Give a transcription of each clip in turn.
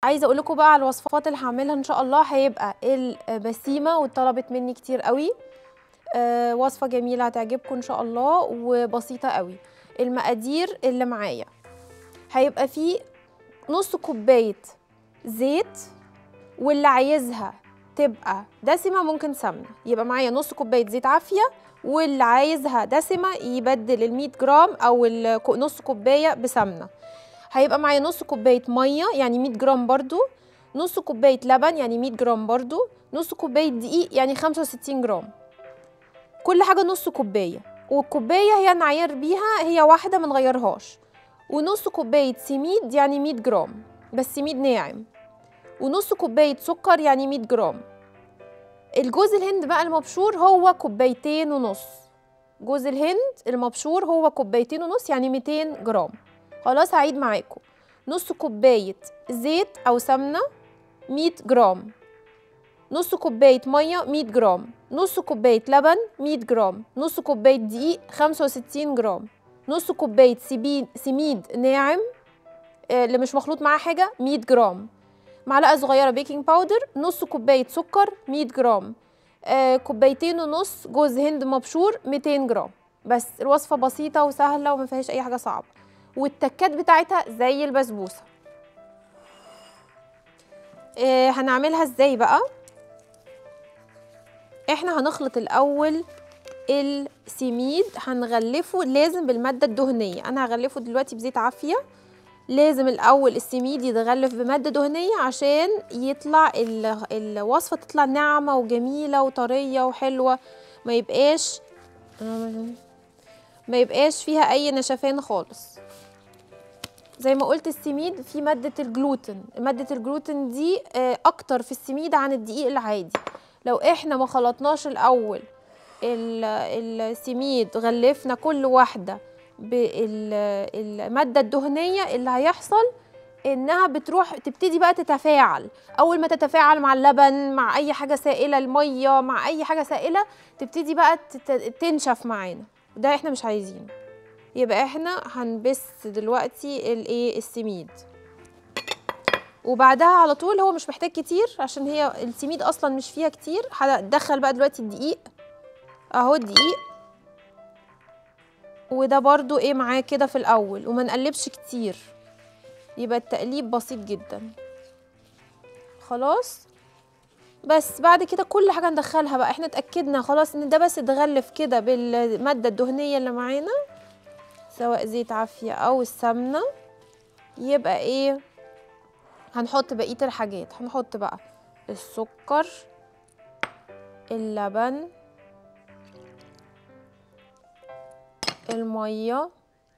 عايزه اقول لكم بقى على الوصفات اللي هعملها ان شاء الله هيبقى البسيمه وطلبت مني كتير قوي آه، وصفه جميله هتعجبكم ان شاء الله وبسيطه قوي المقادير اللي معايا هيبقى فيه نص كوبايه زيت واللي عايزها تبقى دسمه ممكن سمنه يبقى معايا نص كوبايه زيت عافيه واللي عايزها دسمه يبدل ال 100 جرام او ال- نص كوبايه بسمنه هيبقى معايا نص كوبايه ميه يعني 100 جرام برضو نص كوبايه لبن يعني 100 جرام برضو نص كوبايه دقيق يعني 65 جرام كل حاجه نص كوبايه والكوبايه هي نعير بيها هي واحده ما نغيرهاش ونص كوبايه سميد يعني 100 جرام بس سميد ناعم ونص كوبايه سكر يعني 100 جرام الجوز الهند بقى المبشور هو كوبايتين ونص جوز الهند المبشور هو كوبايتين ونص يعني 200 جرام خلاص هعيد معاكم نص كوباية زيت أو سمنة 100 جرام نص كوباية مية 100 جرام نص كوباية لبن 100 جرام نص كوباية دقيق 65 جرام نص كوباية سبيد سميد ناعم آه، اللي مش مخلوط معاه حاجة 100 جرام معلقة صغيرة بيكنج باودر نص كوباية سكر 100 جرام آه، كوبايتين ونص جوز هند مبشور 200 جرام بس الوصفة بسيطة وسهلة وما فيهاش أي حاجة صعبة والتكات بتاعتها زي البسبوسه إيه هنعملها ازاي بقى احنا هنخلط الاول السميد هنغلفه لازم بالماده الدهنيه انا هغلفه دلوقتي بزيت عافيه لازم الاول السميد يتغلف بماده دهنيه عشان يطلع ال- الوصفه تطلع ناعمه وجميله وطريه وحلوه ما يبقاش ما يبقاش فيها اي نشفان خالص زي ما قلت السميد في مادة الجلوتين مادة الجلوتين دي آه، أكتر في السميد عن الدقيق العادي لو احنا ما خلطناش الأول ال- السميد غلفنا كل واحدة بالمادة الدهنية اللي هيحصل انها بتروح تبتدي بقى تتفاعل اول ما تتفاعل مع اللبن مع اي حاجه سائله الميه مع اي حاجه سائله تبتدي بقى تت- تنشف معانا ده احنا مش عايزينه يبقى احنا هنبس دلوقتي الايه السميد وبعدها على طول هو مش محتاج كتير عشان هي السميد اصلا مش فيها كتير هدخل بقى دلوقتي الدقيق اهو الدقيق وده برضو ايه معاه كده في الاول وما نقلبش كتير يبقى التقليب بسيط جدا خلاص بس بعد كده كل حاجه ندخلها بقى احنا اتاكدنا خلاص ان ده بس اتغلف كده بالماده الدهنيه اللي معانا سواء زيت عافيه او السمنه يبقى ايه هنحط بقيه الحاجات هنحط بقى السكر اللبن الميه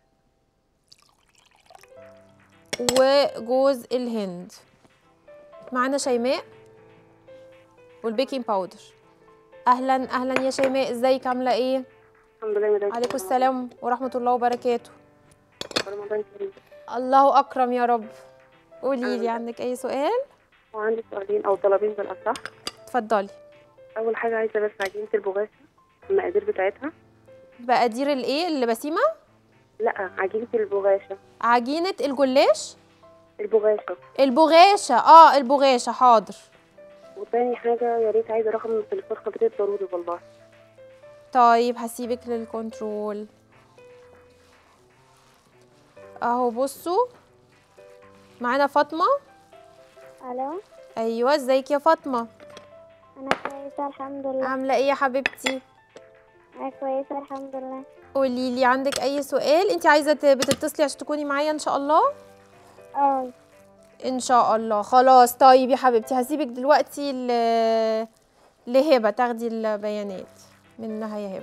وجوز الهند معانا شيماء والبيكنج باودر اهلا اهلا يا شيماء ازيك عامله ايه الحمد لله مدام عليكم السلام ورحمه الله وبركاته رمضان كريم الله اكرم يا رب قولي لي عندك اي سؤال وعندي سؤالين او طلبين بالاصح اتفضلي اول حاجه عايزه بس عجينه البغاشة المقادير بتاعتها بقدير الايه اللي بسيمه لا عجينه البغاشة عجينه الجلاش البغاشة البغاشه اه البغاشه حاضر وتاني حاجه يا ريت عايزه رقم التليفون خطير ضروري والله طيب هسيبك للكنترول اهو بصوا معانا فاطمه الو ايوه ازيك يا فاطمه انا كويسه الحمد لله عامله ايه يا حبيبتي انا كويسه الحمد لله قولي لي عندك اي سؤال انت عايزه ت- بتتصلي عشان تكوني معايا ان شاء الله اه ان شاء الله خلاص طيب يا حبيبتي هسيبك دلوقتي ل... لهبه تاخدي البيانات منها يا هبه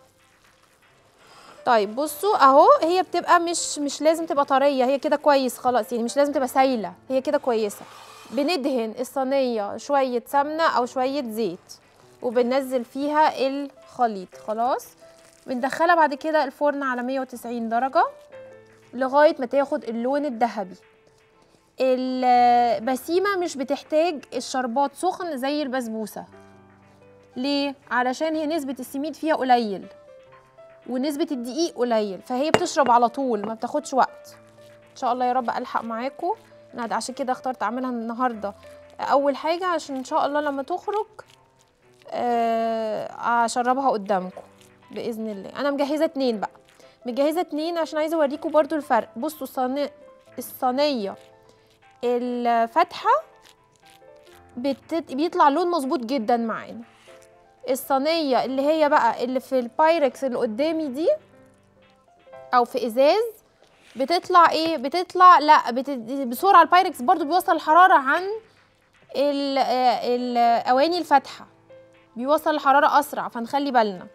طيب بصوا اهو هي بتبقى مش مش لازم تبقى طريه هي كده كويس خلاص يعني مش لازم تبقى سايله هي كده كويسه بندهن الصينيه شويه سمنه او شويه زيت وبننزل فيها الخليط خلاص بندخلها بعد كده الفرن على 190 درجه لغايه ما تاخد اللون الذهبي البسيمه مش بتحتاج الشربات سخن زي البسبوسه ليه علشان هي نسبه السميد فيها قليل ونسبه الدقيق قليل فهي بتشرب على طول ما بتاخدش وقت ان شاء الله يا رب الحق معاكم أنا عشان كده اخترت اعملها النهارده اول حاجه عشان ان شاء الله لما تخرج آه، اشربها قدامكم باذن الله انا مجهزه اتنين بقى مجهزه اتنين عشان عايزه اوريكم برضو الفرق بصوا الصينيه الصينيه الفاتحه بتت... بيطلع لون مظبوط جدا معانا الصينيه اللي هي بقى اللي في البايركس اللي قدامي دي او في ازاز بتطلع ايه بتطلع لا بت... بسرعه البايركس برضو بيوصل الحراره عن ال- آه، الاواني الفاتحه بيوصل الحراره اسرع فنخلي بالنا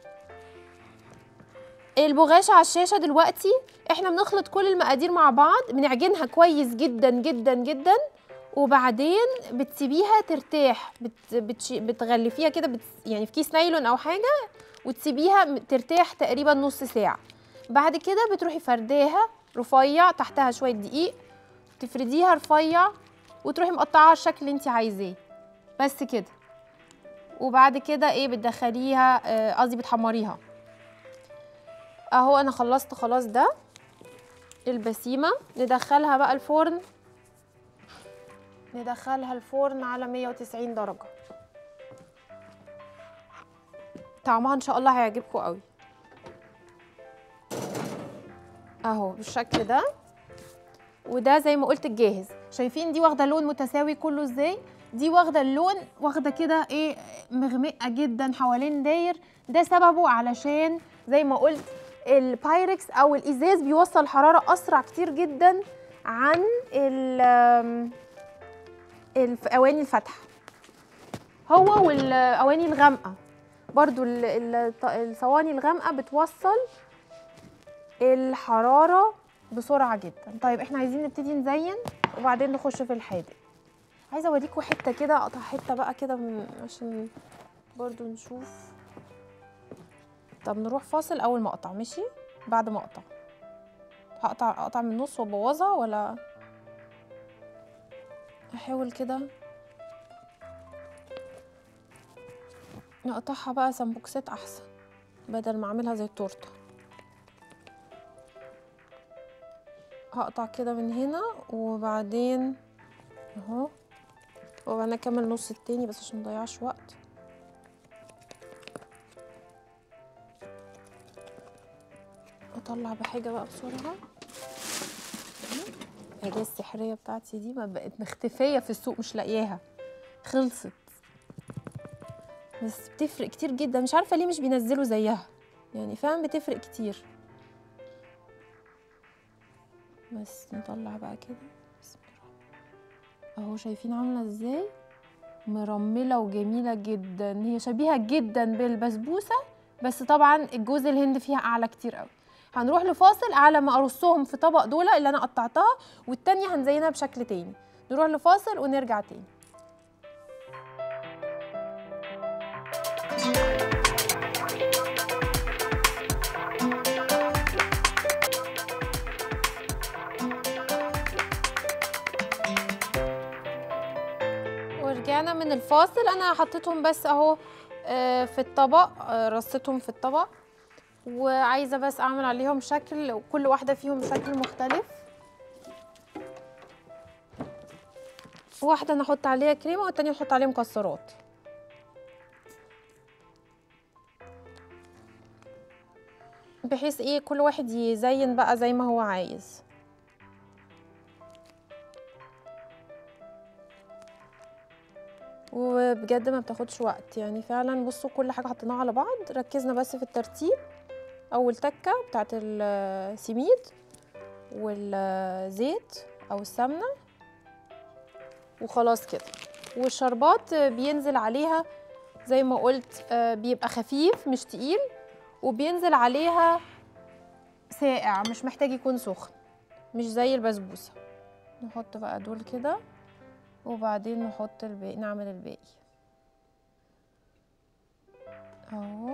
البغاشة على الشاشة دلوقتي احنا بنخلط كل المقادير مع بعض بنعجنها كويس جدا جدا جدا وبعدين بتسيبيها ترتاح بت بتشي بتغلفيها كده بت يعني في كيس نايلون او حاجة وتسيبيها م- ترتاح تقريبا نص ساعة بعد كده بتروحي فرداها رفيع تحتها شوية دقيق تفرديها رفيع وتروحي مقطعاها الشكل اللي انت عايزاه بس كده وبعد كده ايه بتدخليها آه، قصدي بتحمريها اهو انا خلصت خلاص ده البسيمه ندخلها بقى الفرن ندخلها الفرن على 190 درجه طعمها ان شاء الله هيعجبكم قوي اهو بالشكل ده وده زي ما قلت الجاهز شايفين دي واخده لون متساوي كله ازاي دي واخده اللون واخده كده ايه مغمقه جدا حوالين داير ده سببه علشان زي ما قلت البايركس او الازاز بيوصل حراره اسرع كتير جدا عن ال آم، الف- اواني الفاتحه هو والاواني الغامقه برضو ال- ال- الط- الصواني الغامقه بتوصل الحراره بسرعه جدا طيب احنا عايزين نبتدي نزين وبعدين نخش في الحادق عايزه اوريكم حته كده اقطع حته بقى كده من- عشان برضو نشوف طب نروح فاصل اول ما اقطع ماشي بعد ما اقطع هقطع اقطع من النص وابوظها ولا احاول كده نقطعها بقى سمبوكسات احسن بدل ما اعملها زي التورته هقطع كده من هنا وبعدين اهو وبعدين اكمل نص التاني بس عشان مضيعش وقت اطلع بحاجه بقى بسرعه الحاجه السحريه بتاعتي دي ما بقت مختفيه في السوق مش لاقياها خلصت بس بتفرق كتير جدا مش عارفه ليه مش بينزلوا زيها يعني فعلا بتفرق كتير بس نطلع بقى كده بسم الله اهو شايفين عامله ازاي مرمله وجميله جدا هي شبيهه جدا بالبسبوسه بس طبعا الجوز الهند فيها اعلى كتير قوي هنروح لفاصل على ما ارصهم في طبق دول اللي انا قطعتها والتانية هنزينها بشكل تاني نروح لفاصل ونرجع تاني ورجعنا من الفاصل انا حطيتهم بس اهو آه، في الطبق آه، رصيتهم في الطبق وعايزه بس اعمل عليهم شكل كل واحده فيهم شكل مختلف واحده نحط عليها كريمه والتانيه نحط عليها مكسرات بحيث ايه كل واحد يزين بقى زي ما هو عايز وبجد ما بتاخدش وقت يعني فعلا بصوا كل حاجه حطيناها على بعض ركزنا بس في الترتيب اول تكه بتاعت السميد والزيت او السمنه وخلاص كده والشربات بينزل عليها زي ما قلت آه، بيبقى خفيف مش تقيل وبينزل عليها ساقع مش محتاج يكون سخن مش زي البسبوسه نحط بقى دول كده وبعدين نحط الباقي نعمل الباقي اهو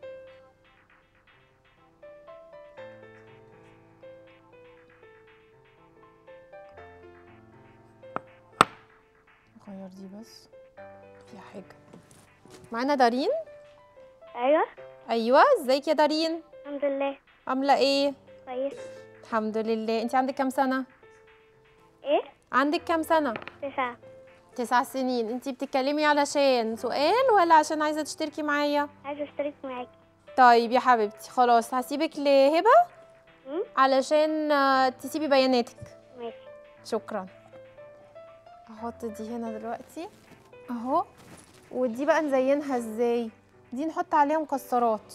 نغير دي بس فيها حاجة معانا دارين ايوه ايوه ازيك يا دارين الحمد لله عاملة ايه كويس الحمد لله انت عندك كام سنة ايه عندك كام سنه تسعة تسع سنين انتي بتتكلمي علشان سؤال ولا عشان عايزه تشتركي معايا عايزة اشترك معاكي طيب يا حبيبتي خلاص هسيبك لهبه مم؟ علشان آه، تسيبي بياناتك ماشي شكرا احط دي هنا دلوقتي اهو ودي بقى نزينها ازاي دي نحط عليها مكسرات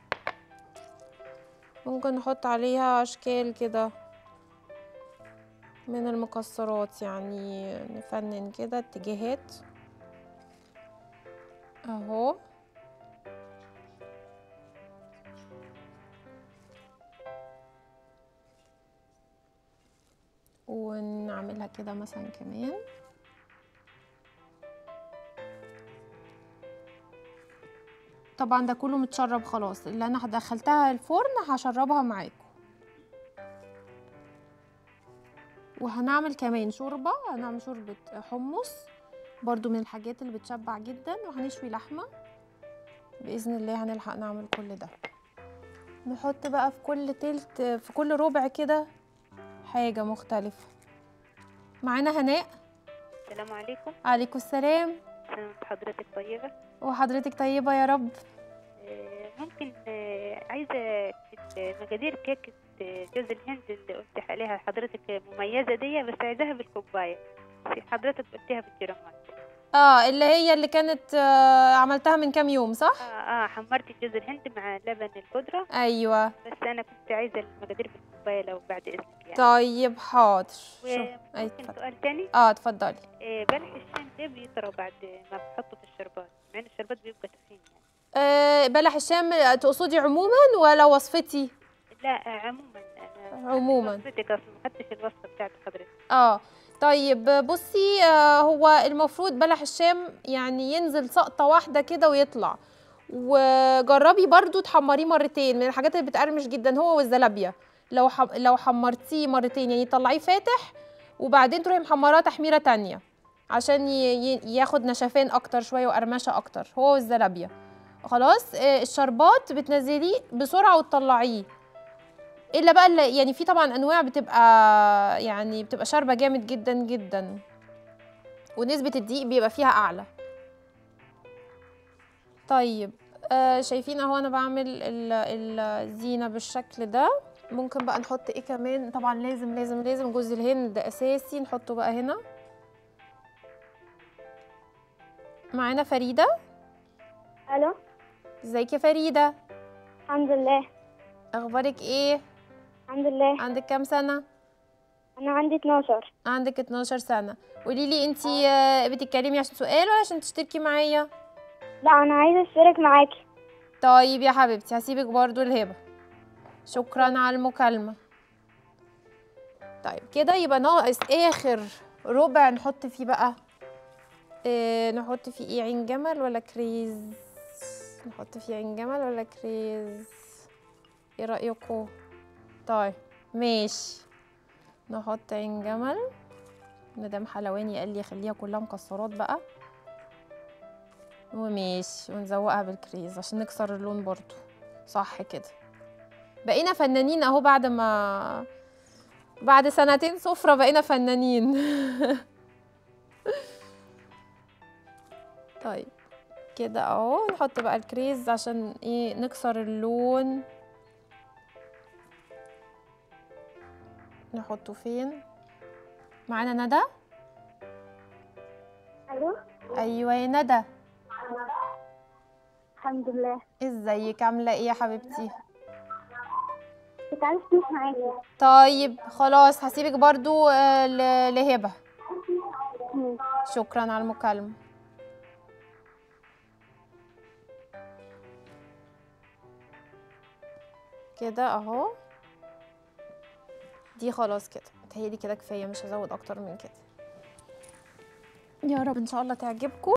ممكن نحط عليها اشكال كده من المكسرات يعني نفنن كده اتجاهات اهو ونعملها كده مثلا كمان طبعا ده كله متشرب خلاص اللي انا دخلتها الفرن هشربها معاكم وهنعمل كمان شوربة هنعمل شوربة حمص برضو من الحاجات اللي بتشبع جدا وهنشوي لحمة بإذن الله هنلحق نعمل كل ده نحط بقى في كل تلت في كل ربع كده حاجة مختلفة معانا هناء السلام عليكم عليكم السلام سنة حضرتك طيبة وحضرتك طيبة يا رب آه، ممكن آه، عايزة مقادير كيكة آه، جوز الهند اللي قلت عليها حضرتك مميزة دي بس عايزاها بالكوباية في حضرتك قلتيها بالجرامات اه اللي هي اللي كانت آه عملتها من كام يوم صح اه اه حمرت جوز الهند مع لبن البودرة ايوه بس أنا كنت عايزة المقادير بالكوباية لو بعد إذنك يعني طيب حاضر شو اي وممكن اتفضل سؤال تاني اه اتفضلي آه، بلح الشام ده بيطرى بعد ما بحطه في الشربات مع إن الشربات بيبقى تخين يعني آه بلح الشام تقصدي عموما ولا وصفتي لا آه، عموما أنا عموما وصفتك أصلا ما خدتش الوصفة بتاعت حضرتك اه طيب بصي آه هو المفروض بلح الشام يعني ينزل سقطة واحدة كده ويطلع وجربي برضو تحمريه مرتين من الحاجات اللي بتقرمش جدا هو والزلابيا لو حم... لو حمرتيه مرتين يعني طلعيه فاتح وبعدين تروحي محمراه تحميرة تانية عشان ي... ي... ياخد نشفان اكتر شوية وقرمشة اكتر هو والزلابيا خلاص آه الشربات بتنزليه بسرعة وتطلعيه الا بقى اللي يعني في طبعا انواع بتبقى يعني بتبقى شاربه جامد جدا جدا ونسبه الدقيق بيبقى فيها اعلى طيب آه شايفين اهو انا بعمل ال- الزينه بالشكل ده ممكن بقى نحط ايه كمان طبعا لازم لازم لازم جوز الهند اساسي نحطه بقى هنا معانا فريده الو ازيك يا فريده الحمد لله اخبارك ايه الحمد لله عندك كام سنه انا عندي 12 عندك 12 سنة قولي لي انتي آه، بتتكلمي عشان سؤال ولا عشان تشتركي معايا لا انا عايزه اشترك معاكي طيب يا حبيبتي هسيبك برضو الهبة شكرا على المكالمة طيب كده يبقى ناقص اخر ربع نحط فيه بقى اه نحط فيه ايه عين جمل ولا كريز نحط فيه عين جمل ولا كريز ايه رأيكم طيب ماشي نحط عين جمل مدام حلواني قال لي خليها كلها مكسرات بقى وماشي ونزوقها بالكريز عشان نكسر اللون برضو صح كده بقينا فنانين اهو بعد ما بعد سنتين سفرة بقينا فنانين طيب كده اهو نحط بقى الكريز عشان ايه نكسر اللون نحطه فين معانا ندى الو ايوه يا ندى الحمد لله ازيك عامله ايه يا حبيبتي كنت عايزه اشترك معاكي طيب خلاص هسيبك برضو آه، ل- لهبه مم. شكرا على المكالمه كده اهو دي خلاص كده متهيألي كده كفايه مش هزود اكتر من كده يا رب ان شاء الله تعجبكم